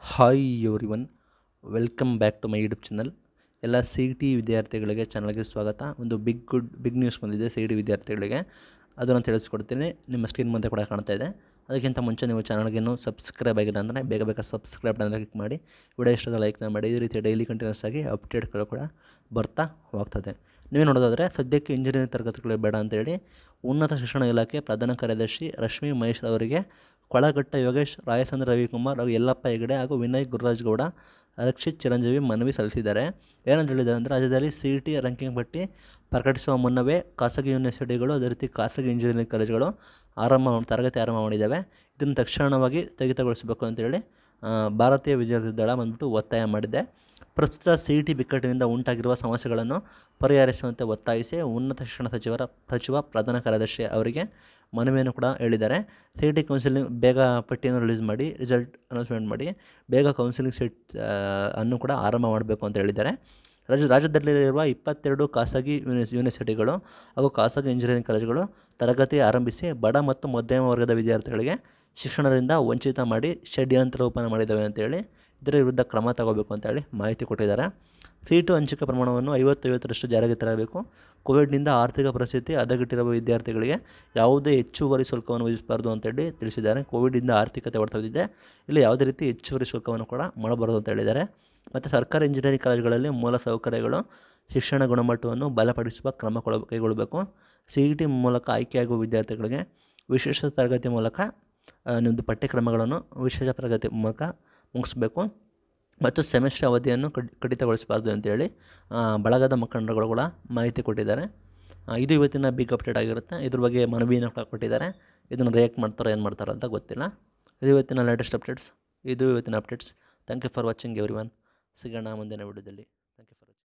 hi everyone welcome back to my YouTube channel ಎಲ್ಲ C E T ವಿದ್ಯಾರ್ಥಿಗಳಿಗೆ ಚಾನಲ್ಗೆ ಸ್ವಾಗತ ಒಂದು ಬಿಗ್ ಗುಡ್ ಬಿಗ್ ನ್ಯೂಸ್ ಬಂದಿದೆ ಸಿ ಇ ಟಿ ವಿದ್ಯಾರ್ಥಿಗಳಿಗೆ ಅದನ್ನು ತಿಳಿಸ್ಕೊಡ್ತೀನಿ ನಿಮ್ಮ ಸ್ಕ್ರೀನ್ ಮುಂದೆ ಕೂಡ ಕಾಣ್ತಾ ಇದೆ ಅದಕ್ಕಿಂತ ಮುಂಚೆ ನೀವು ಚಾನಲ್ಗೆ ಇನ್ನೂ ಸಬ್ಸ್ಕ್ರೈಬ್ ಆಗಿಲ್ಲ ಅಂದರೆ ಬೇಗ ಬೇಗ ಸಬ್ಸ್ಕ್ರೈಬ್ ಅಂದರೆ ಕ್ಲಿಕ್ ಮಾಡಿ ವಿಡಿಯೋ ಇಷ್ಟದ ಲೈಕ್ನ ಮಾಡಿ ಈ ರೀತಿ ಡೈಲಿ ಕಂಟಿನ್ಯೂಸ್ ಆಗಿ ಅಪ್ಡೇಟ್ಗಳು ಕೂಡ ಬರ್ತಾ ಹೋಗ್ತದೆ ನೀವೇ ನೋಡೋದಾದರೆ ಸದ್ಯಕ್ಕೆ ಇಂಜಿನಿಯರಿಂಗ್ ತರಗತಿಗಳು ಬೇಡ ಅಂತೇಳಿ ಉನ್ನತ ಶಿಕ್ಷಣ ಇಲಾಖೆ ಪ್ರಧಾನ ಕಾರ್ಯದರ್ಶಿ ರಶ್ಮಿ ಮಹೇಶ್ ಅವರಿಗೆ ಕೊಳಗಟ್ಟ ಯೋಗೇಶ್ ರಾಯಚಂದ್ರ ರವಿಕುಮಾರ್ ಹಾಗೂ ಯಲ್ಲಪ್ಪ ಹೆಗಡೆ ಹಾಗೂ ವಿನಯ್ ಗುರುರಾಜ್ ಗೌಡ ರಕ್ಷಿತ್ ಚಿರಂಜೀವಿ ಮನವಿ ಸಲ್ಲಿಸಿದ್ದಾರೆ ಏನಂತ ಹೇಳಿದ್ದಾರೆ ಅಂದರೆ ರಾಜ್ಯದಲ್ಲಿ ಸಿ ಇ ಟಿ ರ್ಯಾಂಕಿಂಗ್ ಪಟ್ಟಿ ಪ್ರಕಟಿಸುವ ಮುನ್ನವೇ ಖಾಸಗಿ ಯೂನಿವರ್ಸಿಟಿಗಳು ಅದೇ ರೀತಿ ಖಾಸಗಿ ಇಂಜಿನಿಯರಿಂಗ್ ಕಾಲೇಜುಗಳು ಆರಂಭ ತರಗತಿ ಆರಂಭ ಮಾಡಿದ್ದಾವೆ ಇದನ್ನು ತಕ್ಷಣವಾಗಿ ಸ್ಥಗಿತಗೊಳಿಸಬೇಕು ಅಂತೇಳಿ ಆ, ಭಾರತೀಯ ವಿದ್ಯಾರ್ಥಿ ದಳ ಬಂದ್ಬಿಟ್ಟು ಒತ್ತಾಯ ಮಾಡಿದೆ ಪ್ರಸ್ತುತ ಸಿ ಇ ಟಿ ಬಿಕ್ಕಟ್ಟಿನಿಂದ ಉಂಟಾಗಿರುವ ಸಮಸ್ಯೆಗಳನ್ನು ಪರಿಹರಿಸುವಂತೆ ಒತ್ತಾಯಿಸಿ ಉನ್ನತ ಶಿಕ್ಷಣ ಸಚಿವರ ಸಚಿವ ಪ್ರಧಾನ ಕಾರ್ಯದರ್ಶಿ ಅವರಿಗೆ ಮನವಿಯನ್ನು ಕೂಡ ಹೇಳಿದ್ದಾರೆ ಸಿ ಇ ಟಿ ಕೌನ್ಸಿಲಿಂಗ್ ಬೇಗ ಪಟ್ಟಿಯನ್ನು ರಿಲೀಸ್ ಮಾಡಿ ರಿಸಲ್ಟ್ ಅನೌನ್ಸ್ಮೆಂಟ್ ಮಾಡಿ ಬೇಗ ಕೌನ್ಸಿಲಿಂಗ್ ಸೀಟ್ ಆ, ಅನ್ನು ಕೂಡ ಆರಂಭ ಮಾಡಬೇಕು ಅಂತ ಹೇಳಿದ್ದಾರೆ ರಾಜ್ಯ ರಾಜ್ಯದಲ್ಲಿರುವ ಇಪ್ಪತ್ತೆರಡು ಖಾಸಗಿ ಯೂನಿವರ್ಸ್ ಯೂನಿವರ್ಸಿಟಿಗಳು ಹಾಗೂ ಖಾಸಗಿ ಇಂಜಿನಿಯರಿಂಗ್ ಕಾಲೇಜುಗಳು ತರಗತಿ ಆರಂಭಿಸಿ ಬಡ ಮತ್ತು ಮಧ್ಯಮ ವರ್ಗದ ವಿದ್ಯಾರ್ಥಿಗಳಿಗೆ ಶಿಕ್ಷಣದಿಂದ ವಂಚಿತ ಮಾಡಿ ಷಡ್ಯಂತ್ರ ರೂಪನ ಮಾಡಿದ್ದಾವೆ ಅಂತೇಳಿ ಇದರ ವಿರುದ್ಧ ಕ್ರಮ ತಗೋಬೇಕು ಅಂತೇಳಿ ಮಾಹಿತಿ ಕೊಟ್ಟಿದ್ದಾರೆ ಸೀಟು ಹಂಚಿಕೆ ಪ್ರಮಾಣವನ್ನು ಐವತ್ತೈವತ್ತರಷ್ಟು ಜಾರಿಗೆ ತರಬೇಕು ಕೋವಿಡ್ನಿಂದ ಆರ್ಥಿಕ ಪರಿಸ್ಥಿತಿ ಹದಗೆಟ್ಟಿರುವ ವಿದ್ಯಾರ್ಥಿಗಳಿಗೆ ಯಾವುದೇ ಹೆಚ್ಚುವರಿ ಶುಲ್ಕವನ್ನು ವಿಧಿಸಬಾರ್ದು ಅಂತೇಳಿ ತಿಳಿಸಿದ್ದಾರೆ ಕೋವಿಡಿಂದ ಆರ್ಥಿಕತೆ ಹೊಡೆತೊಂದಿದೆ ಇಲ್ಲಿ ಯಾವುದೇ ರೀತಿ ಹೆಚ್ಚುವರಿ ಶುಲ್ಕವನ್ನು ಕೂಡ ಮಾಡಬಾರ್ದು ಅಂತ ಹೇಳಿದ್ದಾರೆ ಮತ್ತು ಸರ್ಕಾರಿ ಇಂಜಿನಿಯರಿಂಗ್ ಕಾಲೇಜುಗಳಲ್ಲಿ ಮೂಲ ಸೌಕರ್ಯಗಳು ಶಿಕ್ಷಣ ಗುಣಮಟ್ಟವನ್ನು ಬಲಪಡಿಸುವ ಕ್ರಮ ಕೊಡ ಕೈಗೊಳ್ಳಬೇಕು ಸಿ ಇ ಟಿ ಮೂಲಕ ಆಯ್ಕೆಯಾಗುವ ವಿದ್ಯಾರ್ಥಿಗಳಿಗೆ ವಿಶೇಷ ತರಗತಿ ಮೂಲಕ ಆ, ನಿಮ್ಮದು ಪಠ್ಯಕ್ರಮಗಳನ್ನು ವಿಶೇಷ ತರಗತಿ ಮೂಲಕ ಮುಗಿಸ್ಬೇಕು ಮತ್ತು ಸೆಮಿಸ್ಟರ್ ಅವಧಿಯನ್ನು ಕಡ್ ಕಡಿತಗೊಳಿಸಬಾರ್ದು ಅಂತೇಳಿ ಆ, ಬಳಗದ ಮುಖಂಡರುಗಳು ಕೂಡ ಮಾಹಿತಿ ಕೊಟ್ಟಿದ್ದಾರೆ ಆ, ಇದು ಇವತ್ತಿನ ಬಿಗ್ ಅಪ್ಡೇಟ್ ಆಗಿರುತ್ತೆ ಇದ್ರ ಬಗ್ಗೆ ಮನವಿಯನ್ನು ಕೂಡ ಕೊಟ್ಟಿದ್ದಾರೆ ಇದನ್ನು ರಿಯಾಕ್ಟ್ ಮಾಡ್ತಾರೋ ಏನು ಮಾಡ್ತಾರೋ ಅಂತ ಗೊತ್ತಿಲ್ಲ ಇದು ಇವತ್ತಿನ ಲೇಟೆಸ್ಟ್ ಅಪ್ಡೇಟ್ಸ್ ಇದು ಇವತ್ತಿನ updates thank you for watching everyone ಸಿಗೋಣ ಮುಂದಿನ ವಿಡಿಯೋದಲ್ಲಿ ಥ್ಯಾಂಕ್ ಯು ಫಾರ್ ವಾಚಿಂಗ್